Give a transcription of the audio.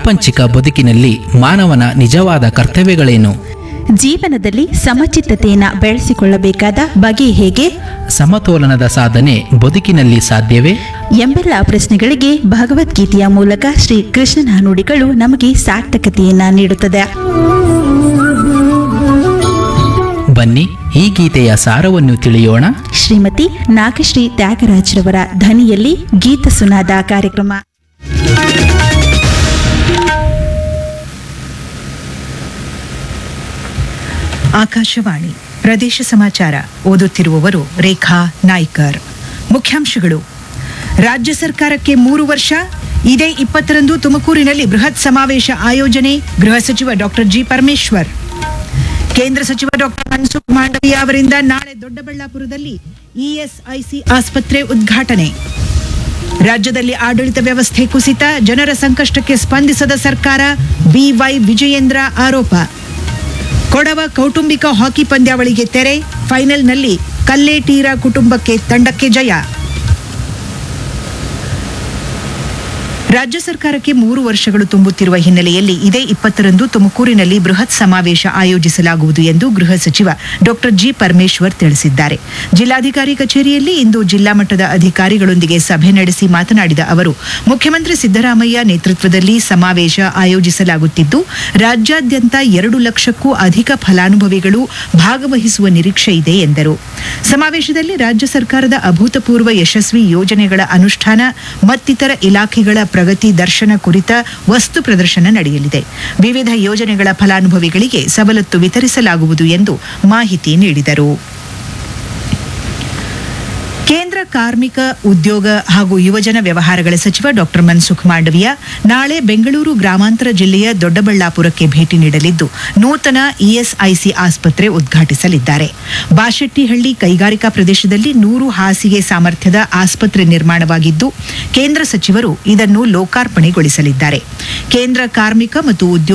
ಪ್ರಾಪಂಚಿಕ ಬದುಕಿನಲ್ಲಿ ಮಾನವನ ನಿಜವಾದ ಕರ್ತವ್ಯಗಳೇನು ಜೀವನದಲ್ಲಿ ಸಮಚಿತ್ತತೆಯನ್ನು ಬೆಳೆಸಿಕೊಳ್ಳಬೇಕಾದ ಬಗೆ ಹೇಗೆ ಸಮತೋಲನದ ಸಾಧನೆ ಬದುಕಿನಲ್ಲಿ ಸಾಧ್ಯವೇ ಎಂಬೆಲ್ಲ ಪ್ರಶ್ನೆಗಳಿಗೆ ಭಗವದ್ಗೀತೆಯ ಮೂಲಕ ಶ್ರೀ ಕೃಷ್ಣನ ನುಡಿಗಳು ನಮಗೆ ಸಾರ್ಥಕತೆಯನ್ನ ನೀಡುತ್ತದೆ ಬನ್ನಿ ಈ ಗೀತೆಯ ಸಾರವನ್ನು ತಿಳಿಯೋಣ ಶ್ರೀಮತಿ ನಾಗಶ್ರೀ ತ್ಯಾಗರಾಜ್ರವರ ಧ್ವನಿಯಲ್ಲಿ ಗೀತ ಸುನಾದ ಕಾರ್ಯಕ್ರಮ ಆಕಾಶವಾಣಿ ಪ್ರದೇಶ ಸಮಾಚಾರ ಓದುತ್ತಿರುವವರು ರೇಖಾ ನಾಯ್ಕರ್ ಮುಖ್ಯಾಂಶಗಳು ರಾಜ್ಯ ಸರ್ಕಾರಕ್ಕೆ ಮೂರು ವರ್ಷ ಇದೇ ಇಪ್ಪತ್ತರಂದು ತುಮಕೂರಿನಲ್ಲಿ ಬೃಹತ್ ಸಮಾವೇಶ ಆಯೋಜನೆ ಗೃಹ ಸಚಿವ ಡಾಕ್ಟರ್ ಜಿ ಪರಮೇಶ್ವರ್ ಕೇಂದ್ರ ಸಚಿವ ಡಾಕ್ಟರ್ ಮನ್ಸುಖ್ ಮಾಂಡವಿಯಾ ಅವರಿಂದ ನಾಳೆ ದೊಡ್ಡಬಳ್ಳಾಪುರದಲ್ಲಿ ಇಎಸ್ಐಸಿ ಆಸ್ಪತ್ರೆ ಉದ್ಘಾಟನೆ ರಾಜ್ಯದಲ್ಲಿ ಆಡಳಿತ ವ್ಯವಸ್ಥೆ ಕುಸಿತ ಜನರ ಸಂಕಷ್ಟಕ್ಕೆ ಸ್ಪಂದಿಸದ ಸರ್ಕಾರ ಬಿವೈ ವಿಜಯೇಂದ್ರ ಆರೋಪ ಕೊಡವ ಕೌಟುಂಬಿಕ ಹಾಕಿ ಪಂದ್ಯಾವಳಿಗೆ ತೆರೆ ಫೈನಲ್ನಲ್ಲಿ ಕಲ್ಲೇಟೀರ ಕುಟುಂಬಕ್ಕೆ ತಂಡಕ್ಕೆ ಜಯ ರಾಜ್ಯ ಸರ್ಕಾರಕ್ಕೆ ಮೂರು ವರ್ಷಗಳು ತುಂಬುತ್ತಿರುವ ಹಿನ್ನೆಲೆಯಲ್ಲಿ ಇದೇ ಇಪ್ಪತ್ತರಂದು ತುಮಕೂರಿನಲ್ಲಿ ಬೃಹತ್ ಸಮಾವೇಶ ಆಯೋಜಿಸಲಾಗುವುದು ಎಂದು ಗೃಹ ಸಚಿವ ಡಾಕ್ಟರ್ ಜಿ ಪರಮೇಶ್ವರ್ ತಿಳಿಸಿದ್ದಾರೆ ಜಿಲ್ಲಾಧಿಕಾರಿ ಕಚೇರಿಯಲ್ಲಿ ಇಂದು ಜಿಲ್ಲಾ ಮಟ್ಟದ ಅಧಿಕಾರಿಗಳೊಂದಿಗೆ ಸಭೆ ನಡೆಸಿ ಮಾತನಾಡಿದ ಅವರು ಮುಖ್ಯಮಂತ್ರಿ ಸಿದ್ದರಾಮಯ್ಯ ನೇತೃತ್ವದಲ್ಲಿ ಸಮಾವೇಶ ಆಯೋಜಿಸಲಾಗುತ್ತಿದ್ದು ರಾಜ್ಯಾದ್ಯಂತ ಎರಡು ಲಕ್ಷಕ್ಕೂ ಅಧಿಕ ಫಲಾನುಭವಿಗಳು ಭಾಗವಹಿಸುವ ನಿರೀಕ್ಷೆ ಇದೆ ಎಂದರು ಸಮಾವೇಶದಲ್ಲಿ ರಾಜ್ಯ ಸರ್ಕಾರದ ಅಭೂತಪೂರ್ವ ಯಶಸ್ವಿ ಯೋಜನೆಗಳ ಅನುಷ್ಠಾನ ಮತ್ತಿತರ ಇಲಾಖೆಗಳ ಪ್ರಗತಿ ದರ್ಶನ ಕುರಿತ ವಸ್ತು ಪ್ರದರ್ಶನ ನಡೆಯಲಿದೆ ವಿವಿಧ ಯೋಜನೆಗಳ ಫಲಾನುಭವಿಗಳಿಗೆ ಸವಲತ್ತು ವಿತರಿಸಲಾಗುವುದು ಎಂದು ಮಾಹಿತಿ ನೀಡಿದರು ಕೇಂದ್ರ ಕಾರ್ಮಿಕ ಉದ್ಯೋಗ ಹಾಗೂ ಯುವಜನ ವ್ಯವಹಾರಗಳ ಸಚಿವ ಡಾಕ್ಟರ್ ಮನ್ಸುಖ್ ಮಾಂಡವಿಯ ನಾಳೆ ಬೆಂಗಳೂರು ಗ್ರಾಮಾಂತರ ಜಿಲ್ಲೆಯ ದೊಡ್ಡಬಳ್ಳಾಪುರಕ್ಕೆ ಭೇಟಿ ನೀಡಲಿದ್ದು ನೂತನ ಇಎಸ್ಐಸಿ ಆಸ್ಪತ್ರೆ ಉದ್ಘಾಟಿಸಲಿದ್ದಾರೆ ಬಾಶೆಟ್ಟಿಹಳ್ಳಿ ಕೈಗಾರಿಕಾ ಪ್ರದೇಶದಲ್ಲಿ ನೂರು ಹಾಸಿಗೆ ಸಾಮರ್ಥ್ಯದ ಆಸ್ಪತ್ರೆ ನಿರ್ಮಾಣವಾಗಿದ್ದು ಕೇಂದ್ರ ಸಚಿವರು ಇದನ್ನು ಲೋಕಾರ್ಪಣೆಗೊಳಿಸಲಿದ್ದಾರೆ ಕೇಂದ್ರ ಕಾರ್ಮಿಕ ಮತ್ತು ಉದ್ಯೋಗ